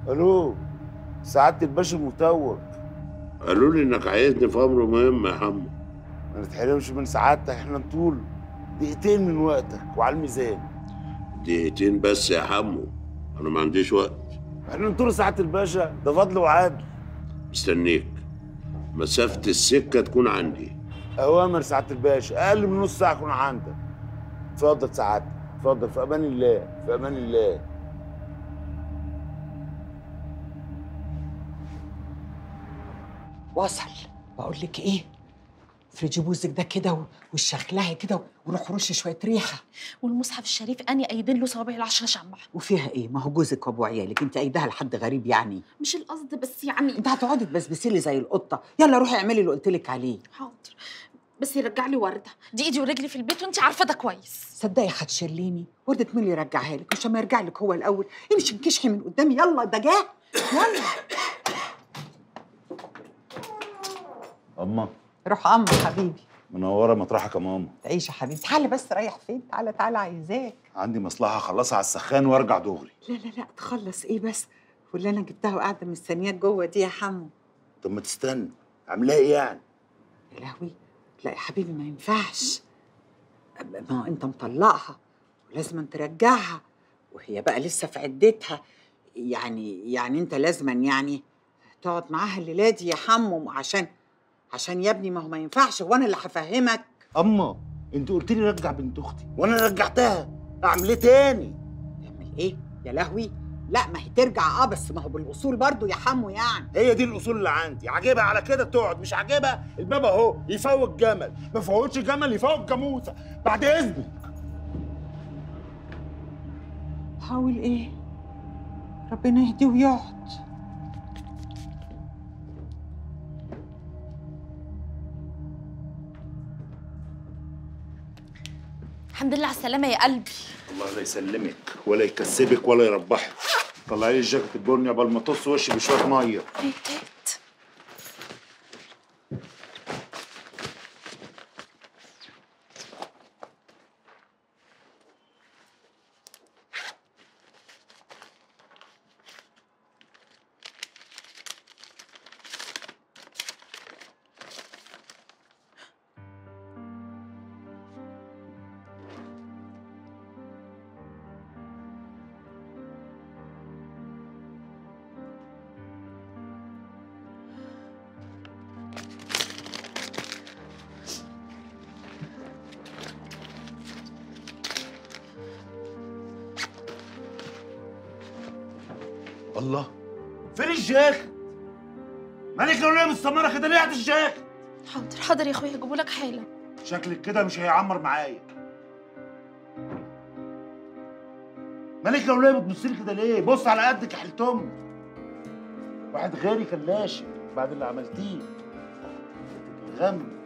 الو سعاده الباشا متوج قالوا لي انك عايزني في امر مهم يا حمو ما نتحرمش من سعادتك احنا نطول دقيقتين من وقتك وعلى الميزان دقيقتين بس يا حمو انا ما عنديش وقت احنا نطول سعاده الباشا ده فضل وعدل مستنيك مسافة السكة تكون عندي اوامر سعاده الباشا اقل من نص ساعه اكون عندك اتفضل سعادتك اتفضل في امان الله في امان الله وصل بقول لك ايه افرضي بوزك ده كده و- والشخلها كده وروح رش شويه ريحه والمصحف الشريف اني قايدين له صوابع العشرة شمع وفيها ايه ما هو جوزك وابو عيالك انت قايداها لحد غريب يعني مش القصد بس يعني انت هتقعدي تبسبسي لي زي القطه يلا روحي اعملي اللي قلت لك عليه حاضر بس يرجع لي ورده دي ايدي ورجلي في البيت وانت عارفه ده كويس صدقي هتشليني ورده مين اللي يرجعها لك مش ما يرجع لك هو الاول امشي انكشحي من قدامي يلا ده جه يلا اما روح ام حبيبي منوره مطرحك يا ماما تعيش يا حبيبي تعالى بس رايح فين تعالى تعالى عايزاك عندي مصلحه اخلصها على السخان وارجع دغري لا لا لا تخلص ايه بس واللي انا جبتها وقاعده مستنياك جوه دي يا حمو طب ما تستنى عاملاها ايه يعني يا لهوي لا يا حبيبي ما ينفعش ما هو انت مطلقها ولازم ترجعها وهي بقى لسه في عدتها يعني يعني انت لازما يعني تقعد معاها الليله دي يا حمو عشان عشان يا ابني ما هو ما ينفعش وانا اللي هفهمك اما انت قلت لي رجع بنت اختي وانا رجعتها اعمل ايه تاني تعمل ايه يا لهوي لا ما هي ترجع اه بس ما هو بالاصول برضو يا حمو يعني هي دي الاصول اللي عندي عاجبها على كده تقعد مش عاجبها الباب اهو يفوق جمل ما فوقش جمل يفوق جاموسه بعد اذنك حاول ايه ربنا يهديه ويقعد الحمد لله على السلامه يا قلبي الله لا يسلمك ولا يكسبك ولا يربحك طلعي لي الجاكيت البني قبل ما تص وشي بشويه ميه هات الله فين الجاكيت مالك لو ليه مستمره كده ليه قاعد الجاكيت حاضر حاضر يا اخويا هجيبه لك حالا شكلك كده مش هيعمر معايا مالك لو ليه بتبص لي كده ليه بص على قدك يا حلت امك واحد غيري كان لاشق بعد اللي عملتيه الغم